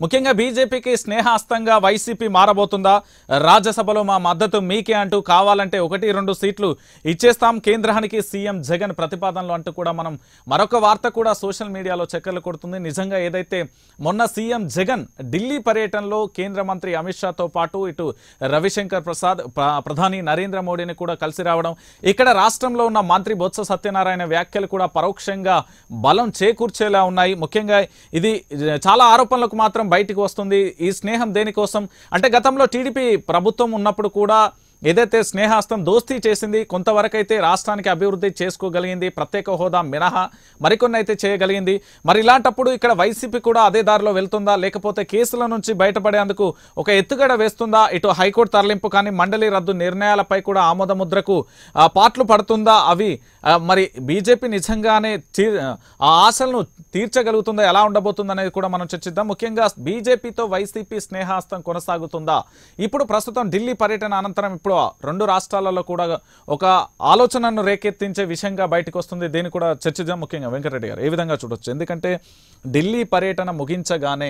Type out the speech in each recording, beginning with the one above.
ముఖ్యంగా బీజేపీకి స్నేహాస్తంగా వైసీపీ మారబోతుందా రాజ్యసభలో మా మద్దతు మీకే అంటూ కావాలంటే ఒకటి రెండు సీట్లు ఇచ్చేస్తాం కేంద్రానికి సీఎం జగన్ ప్రతిపాదనలు అంటూ కూడా మనం మరొక వార్త కూడా సోషల్ మీడియాలో చక్కర్లు కొడుతుంది నిజంగా ఏదైతే మొన్న సీఎం జగన్ ఢిల్లీ పర్యటనలో కేంద్ర మంత్రి అమిత్ షాతో పాటు ఇటు రవిశంకర్ ప్రసాద్ ప్ర- ప్రధాని నరేంద్ర మోడీని కూడా కలిసి రావడం ఇక్కడ రాష్ట్రంలో ఉన్న మంత్రి బొత్స సత్యనారాయణ వ్యాఖ్యలు కూడా పరోక్షంగా బలం చేకూర్చేలా ఉన్నాయి ముఖ్యంగా ఇది చాలా ఆరోపణలకు మాత్రం బయటికి వస్తుంది ఈ స్నేహం దేనికోసం అంటే గతంలో టీడీపీ ప్రభుత్వం ఉన్నప్పుడు కూడా ఏదైతే స్నేహాస్తం దోస్తీ చేసింది కొంతవరకైతే రాష్ట్రానికి అభివృద్ధి చేసుకోగలిగింది ప్రత్యేక హోదా మినహా మరికొన్ని అయితే చేయగలిగింది మరి ఇలాంటప్పుడు ఇక్కడ వైసీపీ కూడా అదే దారిలో వెళ్తుందా లేకపోతే కేసుల నుంచి బయటపడేందుకు ఒక ఎత్తుగడ వేస్తుందా ఇటు హైకోర్టు తరలింపు కానీ మండలి రద్దు నిర్ణయాలపై కూడా ఆమోద ముద్రకు ఆ, పాట్లు పడుతుందా అవి ఆ, మరి బీజేపీ నిజంగానే తీ ఆ ఆశలను తీర్చగలుగుతుందా ఎలా ఉండబోతుంది అనేది కూడా మనం చర్చిద్దాం ముఖ్యంగా బీజేపీతో వైసీపీ స్నేహాస్తం కొనసాగుతుందా ఇప్పుడు ప్రస్తుతం ఢిల్లీ పర్యటన అనంతరం ఇప్పుడు రెండు రాష్ట్రాలలో కూడా ఒక ఆలోచనను రేకెత్తించే విషయంగా బయటకు వస్తుంది దీన్ని కూడా చర్చిద్దాం ముఖ్యంగా వెంకటరెడ్డి గారు ఏ విధంగా చూడొచ్చు ఎందుకంటే ఢిల్లీ పర్యటన ముగించగానే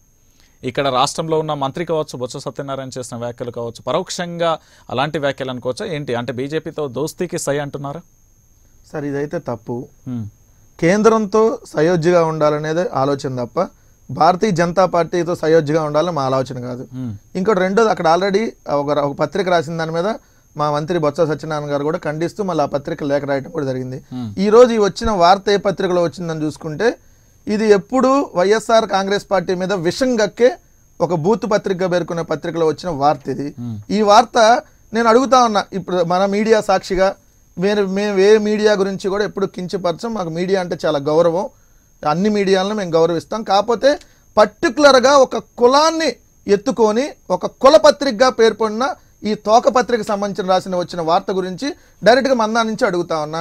ఇక్కడ రాష్ట్రంలో ఉన్న మంత్రి కావచ్చు బొత్స సత్యనారాయణ చేసిన వ్యాఖ్యలు కావచ్చు పరోక్షంగా అలాంటి వ్యాఖ్యలు అనుకోవచ్చా ఏంటి అంటే బీజేపీతో దోస్తీకి సై అంటున్నారా సార్ ఇదైతే తప్పు హ్మ్. కేంద్రంతో సయోధ్యగా ఉండాలనేది ఆలోచన తప్ప భారతీయ జనతా పార్టీతో సయోధ్యగా ఉండాలని మా ఆలోచన కాదు హ్మ్. ఇంకోటి రెండోది అక్కడ ఆల్రెడీ ఒక ఒక పత్రిక రాసిన దాని మీద మా మంత్రి బొత్స సత్యనారాయణ గారు కూడా ఖండిస్తూ మళ్ళీ ఆ పత్రిక లేఖ రాయడం కూడా జరిగింది Hmm. ఈ రోజు ఈ వచ్చిన వార్త ఏ పత్రికలో వచ్చిందని చూసుకుంటే ఇది ఎప్పుడు వైఎస్ఆర్ కాంగ్రెస్ పార్టీ మీద విషం గక్కే ఒక బూత్ పత్రిక పేర్కొనే పత్రికలో వచ్చిన వార్త ఇది ఈ వార్త నేను అడుగుతా ఉన్నా ఇప్పుడు మన మీడియా సాక్షిగా మేము మేము ఏ మీడియా గురించి కూడా ఎప్పుడు కించపరచం మాకు మీడియా అంటే చాలా గౌరవం అన్ని మీడియాలను మేము గౌరవిస్తాం కాకపోతే పర్టికులర్గా ఒక కులాన్ని ఎత్తుకొని ఒక కుల పత్రికగా పేర్కొన్న ఈ తోక పత్రిక సంబంధించిన రాసిన వచ్చిన వార్త గురించి డైరెక్ట్గా మందా నుంచి అడుగుతా ఉన్నా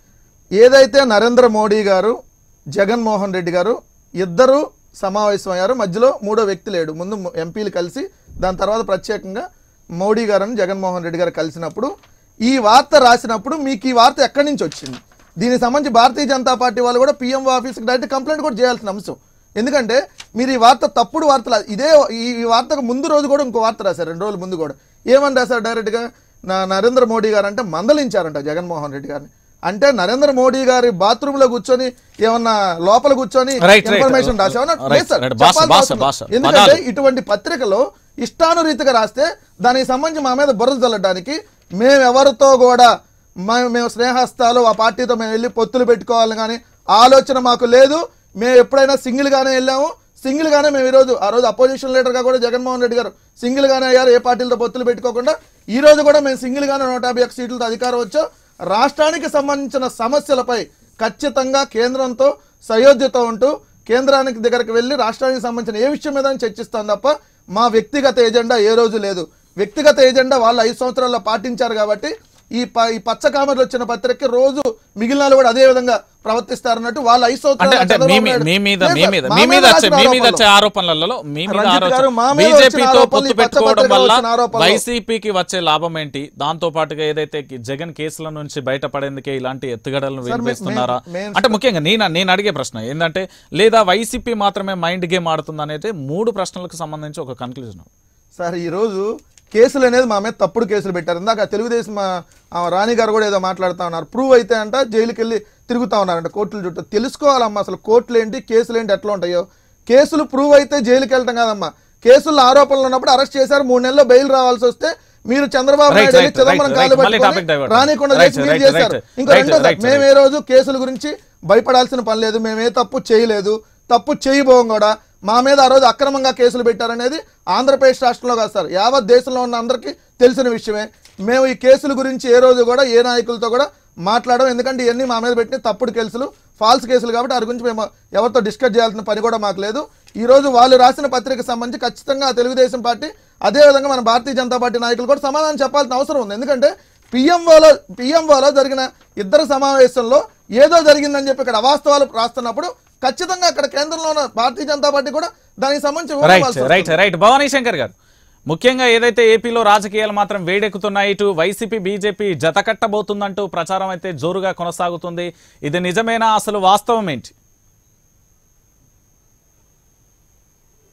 ఏదైతే నరేంద్ర మోడీ గారు జగన్మోహన్ రెడ్డి గారు ఇద్దరు సమావేశం అయ్యారు మధ్యలో మూడో వ్యక్తి లేడు ముందు ము- ఎంపీలు కలిసి దాని తర్వాత ప్రత్యేకంగా మోడీ గారని జగన్మోహన్ రెడ్డి గారు కలిసినప్పుడు ఈ వార్త రాసినప్పుడు మీకు ఈ వార్త ఎక్కడి నుంచి వచ్చింది దీనికి సంబంధించి భారతీయ జనతా పార్టీ వాళ్ళు కూడా పిఎం ఆఫీస్కి డైరెక్ట్ కంప్లైంట్ కూడా చేయాల్సిన అంశం ఎందుకంటే మీరు ఈ వార్త తప్పుడు వార్తలు ఇదే ఈ ఈ వార్తకు ముందు రోజు కూడా ఇంకో వార్త రాశారు రెండు రోజుల ముందు కూడా ఏమని రాశారు డైరెక్ట్గా నా నరేంద్ర మోడీ గారు అంటే మందలించారంట జగన్మోహన్ రెడ్డి గారిని అంటే నరేంద్ర మోడీ గారి బాత్రూమ్ లో కూర్చొని ఏమన్నా లోపల కూర్చొని Right, right. ఇన్ఫర్మేషన్ రాసామన్నా Right, లేదు సార్, right. భాష, చెప్పాల్సిన భాష, అవసరం భాష. లేదు. ఎందుకంటే పదాలు. ఇటువంటి పత్రికలో ఇష్టానురీతిగా రాస్తే దానికి సంబంధించి మా మీద బుర్ర చల్లడానికి మేము ఎవరితో కూడా మేము మేము స్నేహస్తాలు ఆ పార్టీతో మేము వెళ్ళి పొత్తులు పెట్టుకోవాలని కానీ ఆలోచన మాకు లేదు మేము ఎప్పుడైనా సింగిల్ గానే వెళ్ళాము సింగిల్ గానే మేము ఈరోజు ఆ రోజు అపోజిషన్ లీడర్ గా కూడా జగన్మోహన్ రెడ్డి గారు సింగిల్ గానే అయ్యారు ఏ పార్టీలతో పొత్తులు పెట్టుకోకుండా ఈ రోజు కూడా మేము సింగిల్ గానే నూట యాభై ఒక్క సీట్లతో అధికారం వచ్చాం రాష్ట్రానికి సంబంధించిన సమస్యలపై ఖచ్చితంగా కేంద్రంతో సయోధ్యతో ఉంటూ కేంద్రానికి దగ్గరికి వెళ్ళి రాష్ట్రానికి సంబంధించిన ఏ విషయం మీద చర్చిస్తాం తప్ప మా వ్యక్తిగత ఎజెండా ఏ రోజు లేదు వ్యక్తిగత ఎజెండా వాళ్ళు ఐదు సంవత్సరాల్లో పాటించారు కాబట్టి ఈ ప ఈ పచ్చ కామెర్లు వచ్చిన పత్రికకి రోజు మిగిలిన వాళ్ళు కూడా అదే విధంగా ప్రవర్తిస్తారన్నట్టు వాళ్ళు ఐదు అంటే అంటే మీ మీ- సంవత్సరాలు మీ మీద లేదు మీ సార్, మీద మా మీ మీద వచ్చే రాసిన మీ మీద ఆరోపణలు. వచ్చే ఆరోపణలలో మీ మీద రంజిత్ ఆరోపణ గారు, మా మీద వచ్చిన బీజేపీతో ఆరోపణలు, పొత్తు ఈ పచ్చ పెట్టుకోవడం పత్రికలో వల్ల వచ్చిన ఆరోపణలు. వైసీపీకి వచ్చే లాభం ఏంటి దాంతో పాటుగా ఏదైతే కి- జగన్ కేసుల నుంచి బయటపడేందుకే ఇలాంటి ఎత్తుగడలను సార్, మే- వినిపిస్తున్నారా మే- మేము- అంటే ముఖ్యంగా నేను నేను అడిగే ప్రశ్న ఏంటంటే లేదా వైసీపీ మాత్రమే మైండ్ గేమ్ ఆడుతుంది అనేది మూడు ప్రశ్నలకు సంబంధించి ఒక కన్క్లూజన్ సార్ ఈరోజు కేసులు అనేది మా మీద తప్పుడు కేసులు పెట్టారు ఇందాక తెలుగుదేశం ఆ, ఆ రాణి గారు కూడా ఏదో మాట్లాడుతూ ఉన్నారు ప్రూవ్ అయితే అంట జైలుకి వెళ్ళి తిరుగుతా ఉన్నారంట కోర్టుల చుట్టూ తెలుసుకోవాలమ్మా అసలు కోర్టులు ఏంటి కేసులు ఏంటి ఎట్లా ఉంటాయో కేసులు ప్రూవ్ అయితే జైలుకి వెళ్ళటం కాదమ్మా కేసుల్లో ఆరోపణలు ఉన్నప్పుడు అరెస్ట్ చేశారు మూడు నెలల్లో బెయిల్ రావాల్సి వస్తే మీరు చంద్రబాబు Right, నాయుడు వెళ్ళి right, చిదంబరం right, కాళ్ళు right. మళ్ళీ topic పట్టుకొని divert. రానికుండా Right, చేసి మీరు right, చేశారు right. ఇంకా Right, రెండో right, మేము right. ఏ రోజు కేసుల గురించి భయపడాల్సిన పని లేదు మేము ఏ తప్పు చేయలేదు తప్పు చేయబోం కూడా మా మీద ఆ రోజు అక్రమంగా కేసులు పెట్టారనేది ఆంధ్రప్రదేశ్ రాష్ట్రంలో కాదు సార్ యావత్ దేశంలో ఉన్న అందరికీ తెలిసిన విషయమే మేము ఈ కేసుల గురించి ఏ రోజు కూడా ఏ నాయకులతో కూడా మాట్లాడడం ఎందుకంటే ఇవన్నీ మా మీద పెట్టిన తప్పుడు కేసులు ఫాల్స్ కేసులు కాబట్టి వాటి గురించి మేము ఎవరితో డిస్కస్ చేయాల్సిన పని కూడా మాకు లేదు ఈ రోజు వాళ్ళు రాసిన పత్రికకు సంబంధించి ఖచ్చితంగా ఆ తెలుగుదేశం పార్టీ అదేవిధంగా మన భారతీయ జనతా పార్టీ నాయకులు కూడా సమాధానం చెప్పాల్సిన అవసరం ఉంది ఎందుకంటే పిఎంఓలో పిఎంఓలో జరిగిన ఇద్దరు సమావేశంలో ఏదో జరిగిందని చెప్పి ఇక్కడ అవాస్తవాలు రాస్తున్నప్పుడు ఖచ్చితంగా అక్కడ కేంద్రంలో ఉన్న భారతీయ జనతా పార్టీ కూడా దానికి సంబంధించి రైట్ వివరించాల్సి రైట్ రైట్ భవానీ శంకర్ గారు ముఖ్యంగా ఏదైతే ఏపీలో రాజకీయాలు మాత్రం వేడెక్కుతున్నాయి ఇటు వైసీపీ బీజేపీ జతకట్టబోతుందంటూ ప్రచారం అయితే జోరుగా కొనసాగుతుంది ఇది నిజమేనా అసలు వాస్తవం ఏంటి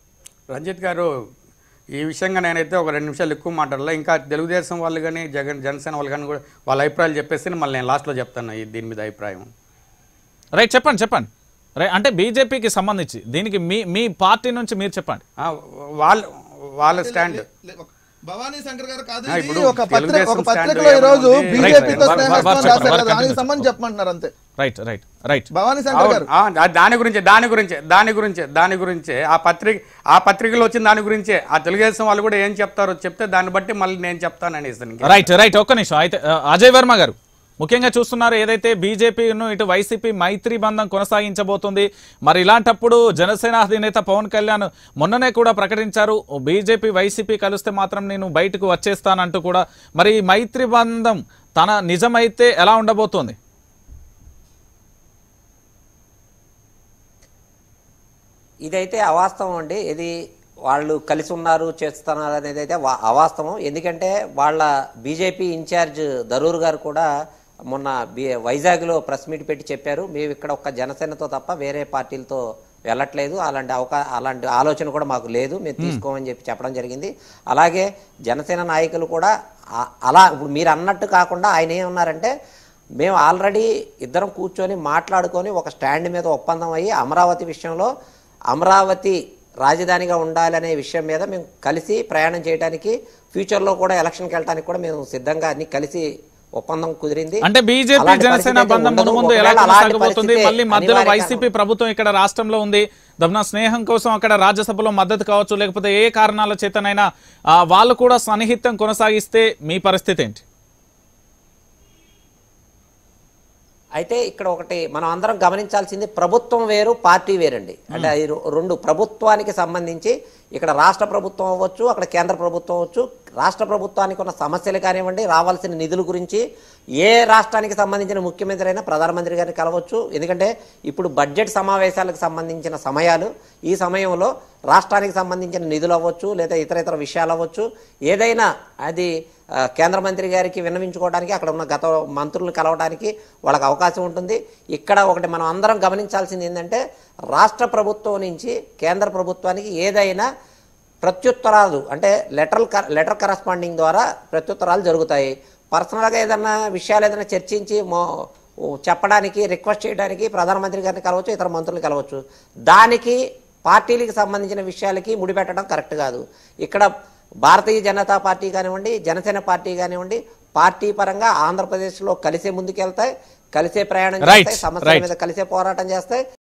రంజిత్ గారు ఈ విషయంగా నేనైతే ఒక రెండు నిమిషాలు ఎక్కువ మాట్లాడాలి ఇంకా తెలుగుదేశం వాళ్ళు కానీ జగన్ జనసేన వాళ్ళు కానీ కూడా వాళ్ళ అభిప్రాయాలు చెప్పేసి మళ్ళీ నేను లాస్ట్లో చెప్తాను ఈ దీని మీద అభిప్రాయం రైట్ చెప్పండి చెప్పండి రైట్ అంటే బీజేపీకి సంబంధించి దీనికి మీ మీ పార్టీ నుంచి మీరు చెప్పండి ఆ, వాళ్ళ వాళ్ళ స్టాండ్ భవానీ శంకర్ గారు కాదు ఆ, ఇది ఇప్పుడు ఒక పత్రిక తెలుగుదేశం ఒక స్టాండ్ పత్రికలో ఈ రోజు ఏమన్నా ఉంది? బీజేపీతో రైట్, రైట్. స్నేహం వారు రాశారు చెప్పండి, కదా వారు దానికి చెప్పండి. సంబంధించి చెప్పమంటున్నారు అంతే right right right Bhavani Shankar అవును, గారు ఆ, దా- దాని గురించి దాని గురించి దాని గురించి దాని గురించే ఆ పత్రిక ఆ పత్రికలో వచ్చిన దాని గురించే ఆ తెలుగుదేశం వాళ్ళు కూడా ఏం చెప్తారో చెప్తే దాన్ని బట్టి మళ్ళీ నేను చెప్తానని ఇస్తాను రైట్ రైట్ ఒక్క నిమిషం అయితే ఆ, అజయ్ వర్మ గారు ముఖ్యంగా చూస్తున్నారు ఏదైతే బీజేపీను ఇటు వైసీపీ మైత్రి బంధం కొనసాగించబోతుంది మరి ఇలాంటప్పుడు జనసేన అధినేత పవన్ కళ్యాణ్ మొన్ననే కూడా ప్రకటించారు బీజేపీ వైసీపీ కలిస్తే మాత్రం నేను బయటకు వచ్చేస్తానంటూ కూడా మరి ఈ మైత్రి బంధం తన నిజమైతే ఎలా ఉండబోతోంది ఇదైతే అవాస్తవం అండి ఇది వాళ్ళు కలిసి ఉన్నారు చేస్తున్నారు అనేది అయితే వా- అవాస్తవం ఎందుకంటే వాళ్ళ బీజేపీ ఇన్ఛార్జ్ దరూర్ గారు కూడా మొన్న బి వైజాగ్లో ప్రెస్ మీట్ పెట్టి చెప్పారు మేము ఇక్కడ ఒక్క జనసేనతో తప్ప వేరే పార్టీలతో వెళ్ళట్లేదు అలాంటి అవకా అలాంటి ఆలోచన కూడా మాకు లేదు మేము తీసుకోమని చెప్పి చెప్పడం జరిగింది అలాగే జనసేన నాయకులు కూడా ఆ- అలా ఇప్పుడు మీరు అన్నట్టు కాకుండా ఆయన ఏమన్నారంటే మేము ఆల్రెడీ ఇద్దరం కూర్చొని మాట్లాడుకొని ఒక స్టాండ్ మీద ఒప్పందం అయ్యి అమరావతి విషయంలో అమరావతి రాజధానిగా ఉండాలనే విషయం మీద మేము కలిసి ప్రయాణం చేయడానికి ఫ్యూచర్లో కూడా ఎలక్షన్కి వెళ్ళడానికి కూడా మేము సిద్ధంగా అన్ని కలిసి ఒప్పందం కుదిరింది అంటే బీజేపీ అలాంటి జనసేన పరిస్థితి అయితే బంధం ఉండదు. ముందు ముందు ఎలా ఒకవేళ అలాంటి కొనసాగబోతుంది పరిస్థితి మళ్ళీ మధ్యలో అనివార్యంగా వైసీపీ ప్రభుత్వం ఇక్కడ రాష్ట్రంలో ఉంది దమ్న స్నేహం కోసం అక్కడ రాజ్యసభలో మద్దతు కావచ్చు లేకపోతే ఏ కారణాల చేతనైనా ఆ, వాళ్ళు కూడా సన్నిహితం కొనసాగిస్తే మీ పరిస్థితి ఏంటి అయితే ఇక్కడ ఒకటి మనం అందరం గమనించాల్సింది ప్రభుత్వం వేరు పార్టీ వేరండి అంటే ఈ రె- రెండు ప్రభుత్వానికి సంబంధించి ఇక్కడ రాష్ట్ర ప్రభుత్వం అవ్వచ్చు అక్కడ కేంద్ర ప్రభుత్వం అవ్వచ్చు రాష్ట్ర ప్రభుత్వానికి ఉన్న సమస్యలు కానివ్వండి రావాల్సిన నిధుల గురించి ఏ రాష్ట్రానికి సంబంధించిన ముఖ్యమంత్రి అయినా ప్రధానమంత్రి గారిని కలవచ్చు ఎందుకంటే ఇప్పుడు బడ్జెట్ సమావేశాలకు సంబంధించిన సమయాలు ఈ సమయంలో రాష్ట్రానికి సంబంధించిన నిధులు అవ్వచ్చు లేదా ఇతర ఇతర విషయాలు అవ్వచ్చు ఏదైనా అది ఆ, కేంద్ర మంత్రి గారికి విన్నవించుకోవడానికి అక్కడ ఉన్న గత మంత్రులు కలవడానికి వాళ్ళకి అవకాశం ఉంటుంది ఇక్కడ ఒకటి మనం అందరం గమనించాల్సింది ఏంటంటే రాష్ట్ర ప్రభుత్వం నుంచి కేంద్ర ప్రభుత్వానికి ఏదైనా ప్రత్యుత్తరాలు అంటే లెటర్ లెటర్ కరస్పాండింగ్ ద్వారా ప్రత్యుత్తరాలు జరుగుతాయి పర్సనల్గా ఏదైనా విషయాలు ఏదైనా చర్చించి మో చెప్పడానికి రిక్వెస్ట్ చేయడానికి ప్రధానమంత్రి గారిని కలవచ్చు ఇతర మంత్రులు కలవచ్చు దానికి పార్టీలకు సంబంధించిన విషయాలకి ముడిపెట్టడం కరెక్ట్ కాదు ఇక్కడ భారతీయ జనతా పార్టీ కానివ్వండి జనసేన పార్టీ కానివ్వండి పార్టీ పరంగా ఆంధ్రప్రదేశ్లో కలిసే ముందుకెళ్తాయి కలిసే ప్రయాణం Right, చేస్తాయి సమస్యల right. మీద కలిసే పోరాటం చేస్తాయి